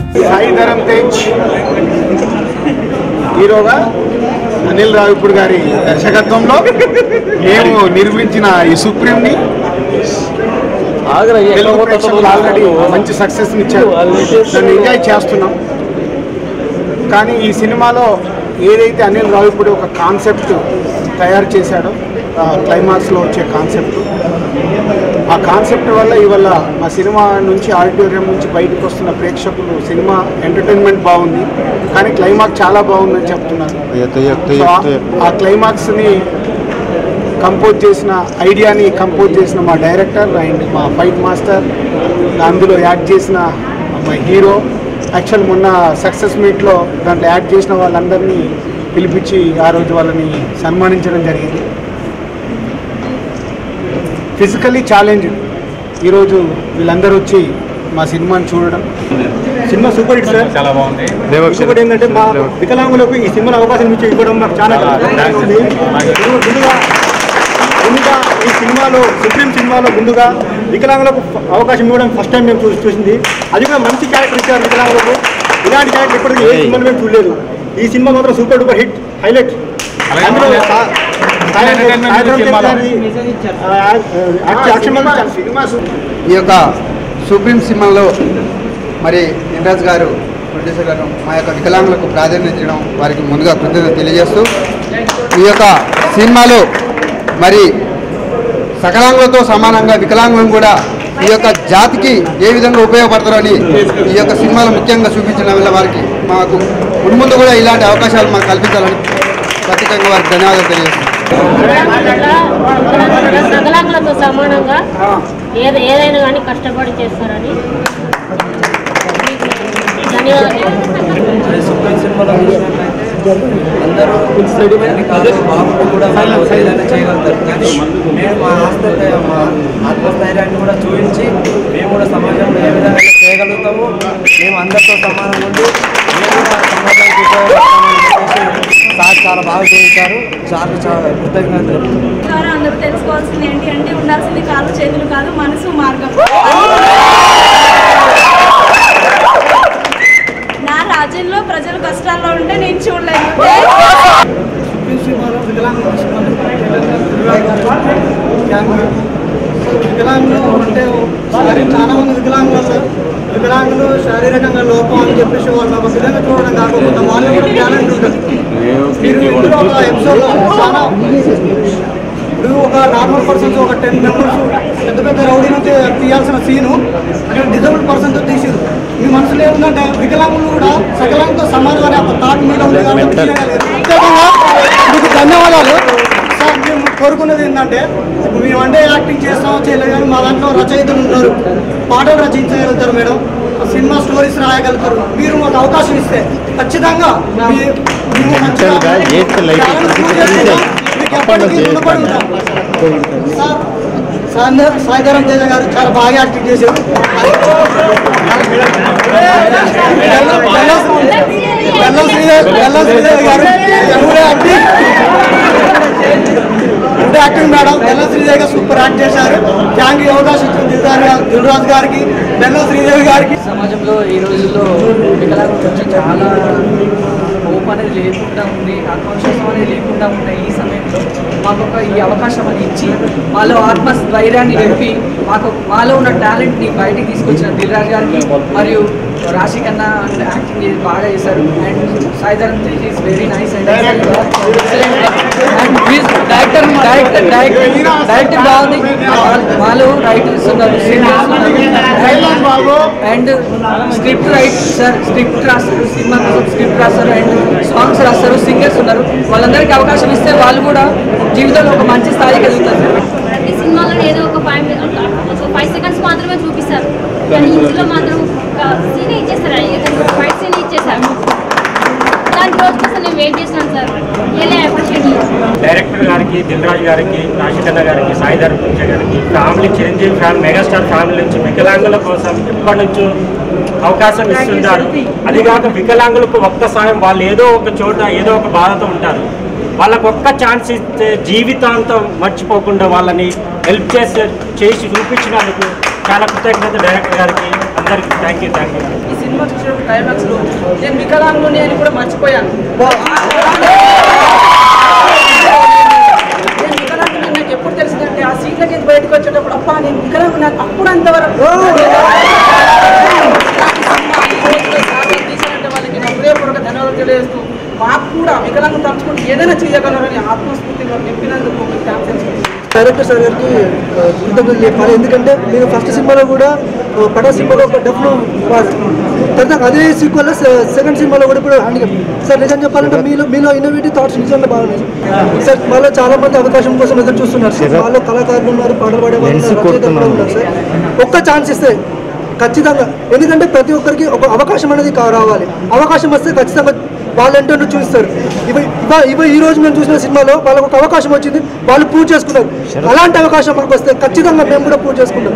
సాయి ధరమ్ తేజ్ హీరోగా అనిల్ రావిపూడి గారి దర్శకత్వంలో మేము నిర్మించిన ఈ సుప్రీంని తెలుగు ప్రేక్షకులు ఆల్రెడీ మంచి సక్సెస్ ఇచ్చారు దాన్ని ఎంజాయ్ చేస్తున్నాం కానీ ఈ సినిమాలో ఏదైతే అనిల్ రావిపూడి ఒక కాన్సెప్ట్ తయారు చేశాడో క్లైమాక్స్లో వచ్చే కాన్సెప్ట్ ఆ కాన్సెప్ట్ వల్ల ఇవాళ మా సినిమా నుంచి ఆడిటోరియం నుంచి బయటకు వస్తున్న ప్రేక్షకులు సినిమా ఎంటర్టైన్మెంట్ బాగుంది కానీ క్లైమాక్స్ చాలా బాగుందని చెప్తున్నారు సో ఆ- ఆ క్లైమాక్స్ని కంపోజ్ చేసిన ఐడియాని కంపోజ్ చేసిన మా డైరెక్టర్ అండ్ మా ఫైట్ మాస్టర్ అందులో యాడ్ చేసిన మా హీరో యాక్చువల్ మొన్న సక్సెస్ మీట్లో దాంట్లో యాడ్ చేసిన వాళ్ళందరినీ పిలిపించి ఆ రోజు వాళ్ళని సన్మానించడం జరిగింది ఫిజికలీ ఛాలెంజ్ ఈరోజు వీళ్ళందరూ వచ్చి మా సినిమాని చూడడం సినిమా సూపర్ హిట్ సార్ చాలా బాగుంది ఇంకొకటి ఏంటంటే మా వికలాంగులకు ఈ సినిమాలో అవకాశం ఇచ్చి ఇవ్వడం మాకు చాలా ఆనందంగా ఉంది ముందుగా ముందుగా ఈ సినిమాలో సుప్రీం సినిమాలో ముందుగా వికలాంగులకు అవకాశం ఇవ్వడం ఫస్ట్ టైం మేము చూసి చూసింది అది కూడా మంచి క్యారెక్టర్ ఇచ్చారు వికలాంగులకు ఇలాంటి క్యారెక్టర్ ఇప్పటికీ ఏ సినిమాలో మేము చూడలేదు ఈ సినిమా మాత్రం సూపర్ డూపర్ హిట్ హైలైట్ అందులో సా- సాయి- సాయంత్రం చేసిన యాక్షన్ మాత్రం సినిమా ఈ యొక్క సుప్రీం సినిమాలో మరి నిరాజ్ గారు ప్రొడ్యూసర్ గారు మా యొక్క వికలాంగులకు ప్రాధాన్యత ఇవ్వడం వారికి ముందుగా కృతజ్ఞత తెలియజేస్తూ ఈ యొక్క సినిమాలో మరి సకలాంగులతో సమానంగా వికలాంగులను కూడా ఈ యొక్క జాతికి ఏ విధంగా ఉపయోగపడతారని ఈ యొక్క సినిమాలో ముఖ్యంగా చూపించడం వల్ల వారికి మాకు ముందు కూడా ఇలాంటి అవకాశాలు మాకు కల్పించాలని ప్రత్యేకంగా వారికి ధన్యవాదాలు తెలియజేస్తున్నాం సకలాంగులతో సమానంగా ఏది ఏదైనా కానీ కష్టపడి చేస్తారని మీకు ధన్యవాదాలు సుప్రీం సినిమాలో చూసినట్లయితే అందరూ అన్ని కాదు బాబు కూడా వాళ్ళు ఏదైనా చేయగలుగుతారు కానీ మేము మా ఆస్తి మా ఆత్మస్థైర్యాన్ని కూడా చూపించి మేము కూడా సమాజంలో ఏ విధంగా చేయగలుగుతాము మేము అందరితో సమానంగా ఉండి మేము కూడా సమాజానికి ఉపయోగపడతామని చెప్పేసి సార్ చాలా బాగా చూపించారు చాలా చాలా కృతజ్ఞతలు ద్వారా అందరూ తెలుసుకోవాల్సింది ఏంటి అంటే ఉండాల్సింది కాళ్ళు చేతులు కాదు మనసు మార్గం నా రాజ్యంలో ప్రజలు కష్టాల్లో ఉంటే నేను చూడలేను వికలాంగులు అంటే చాలా మంది వికలాంగులు ఉన్నారు. వికలాంగులు శారీరకంగా లోపం అని చెప్పేసి వాళ్ళు ఒక విధంగా చూడడం కాకుండా వాళ్ళు కూడా టాలెంట్ ఉంటుంది మీరు ఇందులో ఒక ఎపిసోడ్ చాలా ఇప్పుడు ఒక నార్మల్ పర్సన్స్ ఒక టెన్ మెంబర్స్ పెద్ద పెద్ద రౌడీ నుంచి తీయాల్సిన సీను ఇక్కడ డిజబుల్ పర్సన్తో తీసారు మీ మనసులో ఏముందంటే వికలాంగులు కూడా సకలాంగులతో సమానం అనే ఒక థాట్ మీద ఉంది కాబట్టి తీయగలిగారు. ప్రత్యేకంగా మీకు ధన్యవాదాలు సార్ మేము కోరుకున్నది ఏంటంటే ఇప్పుడు మేము అంటే యాక్టింగ్ చేస్తామో చేయలేదు కానీ మా దాంట్లో రచయితలు ఉన్నారు పాటలు రచించగలుగుతారు మేడం సినిమా స్టోరీస్ రాయగలుగుతారు మీరు మాకు అవకాశం ఇస్తే ఖచ్చితంగా మీ- మేము మంచిగా talent prove చేస్తున్నాం. మీకు ఎప్పటికీ రుణపడి ఉంటాం. సార్ సాయంత్రం సాయంత్రం తేజ గారు చాలా బాగా యాక్టింగ్ చేశారు బెల్లం శ్రీదేవి బెల్లం శ్రీదేవి గారు ఎవరు యాక్టింగ్ అంటే యాక్టింగ్ మేడం బెల్లం శ్రీదేవి గారు సూపర్ యాక్ట్ చేశారు థ్యాంక్ యూ అవకాశం ఇచ్చిన దిల్దారి దిల్రాజు గారికి బెల్లం శ్రీదేవి గారికి సమాజంలో ఈ రోజుల్లో వికలాంగుల గురించి చాలా హోప్ అనేది లేకుండా ఉంది ఆత్మవిశ్వాసం అనేది లేకుండా ఉన్న ఈ సమయంలో మాకు ఒక ఈ అవకాశం అని ఇచ్చి మాలో ఆత్మ ధైర్యాన్ని నింపి మాకు మాలో ఉన్న టాలెంట్ని బయటికి తీసుకొచ్చిన దిల్రాజ్ గారికి మరియు రాశి కన్నా యాక్టింగ్ చేసి బాగా చేశారు and Sai Dharam Tej is very nice and and director director director director బాగుంది మాలో రైటర్స్ ఉన్నారు సింగర్స్ ఉన్నారు and script write sir script రాస్తారు సినిమా కోసం స్క్రిప్ట్ రాస్తారు అండ్ సాంగ్స్ రాస్తారు సింగర్స్ ఉన్నారు వాళ్ళందరికీ అవకాశం ఇస్తే వాళ్ళు కూడా జీవితంలో ఒక మంచి స్థాయికి ఎదుగుతారు ప్రతి సినిమాలో ఏదో ఒక ఫైవ్ ఒక ఫైవ్ సెకండ్స్ మాత్రమే చూపిస్తారు కానీ ఇందులో మాత్రం ఒక సీన్ ఇచ్చేస్తారు ఫైవ్ సీన్ ఇచ్చేసారు దాని రోజు కోసం నేను వెయిట్ చేస్తున్నాను సార్ రియలీ అప్రిషియేట్ డైరెక్టర్ గారికి దిల్రాజు గారికి రాశికన్న గారికి సాయిధర్ పూజ గారికి family Chiranjeevi family megastar family నుంచి వికలాంగుల కోసం ఎప్పటి నుంచో అవకాశం ఇస్తుంటారు అది కాక వికలాంగులకు ఒక్క సాయం వాళ్ళు ఏదో ఒక చోట ఏదో ఒక బాధతో ఉంటారు వాళ్ళకు ఒక్క ఛాన్స్ ఇస్తే జీవితాంతం మర్చిపోకుండా వాళ్ళని హెల్ప్ చేసే చేసి చూపించినందుకు చాలా కృతజ్ఞత డైరెక్టర్ గారికి అందరికీ థ్యాంక్ యూ థ్యాంక్ యూ ఈ సినిమా చూసినప్పుడు క్లైమాక్స్ లో నేను వికలాంగుని అని కూడా మర్చిపోయాను నేను వికలాంగుని అని నాకు ఎప్పుడు తెలిసిందంటే ఆ సీట్లకి బయటకు వచ్చేటప్పుడు అప్ప నేను వికలాంగుని నాకు అప్పుడు అంతవరకు తీసానంటే వాళ్ళకి నా హృదయపూర్వక ధన్యవాదాలు తెలియజేస్తూ మాకు కూడా వికలాంగం తలుచుకుంటే ఏదైనా చేయగలరని ఆత్మస్ఫూర్తి మాకు నింపినందుకు మీకు థ్యాంక్స్ తెలుసుకుంటున్నాను డైరెక్టర్ సార్ గారికి ఆ, కృతజ్ఞతలు చెప్పాలి ఎందుకంటే మీరు ఫస్ట్ సినిమాలో కూడా ఆ, పటా సినిమాలో ఒక డబ్బులు తర్వాత అదే సీక్వెల్ సెకండ్ సినిమాలో కూడా ఇప్పుడు హ్యాండిక్యాప్ సార్ నిజం చెప్పాలంటే మీలో మీలో ఇన్నోవేటివ్ థాట్స్ నిజంగా బాగున్నాయి సార్ మాలో చాలా మంది అవకాశం కోసం ఎదురు చూస్తున్నారు సార్ మాలో కళాకారులు ఉన్నారు పాటలు పాడే వాళ్ళు ఉన్నారు, రచయితలు కూడా ఉన్నారు సార్ ఒక్క ఛాన్స్ ఇస్తే ఖచ్చితంగా ఎందుకంటే ప్రతి ఒక్కరికి ఒక అవకాశం అనేది కా- రావాలి అవకాశం వస్తే ఖచ్చితంగా వాళ్ళంటే చూపిస్తారు ఇవి ఇవ- ఇవ ఈ రోజు మేము చూసిన సినిమాలో వాళ్ళకు ఒక అవకాశం వచ్చింది వాళ్ళు పూజ చేసుకున్నారు అలాంటి అవకాశం మాకు వస్తే ఖచ్చితంగా మేము కూడా పూజ చేసుకుంటాం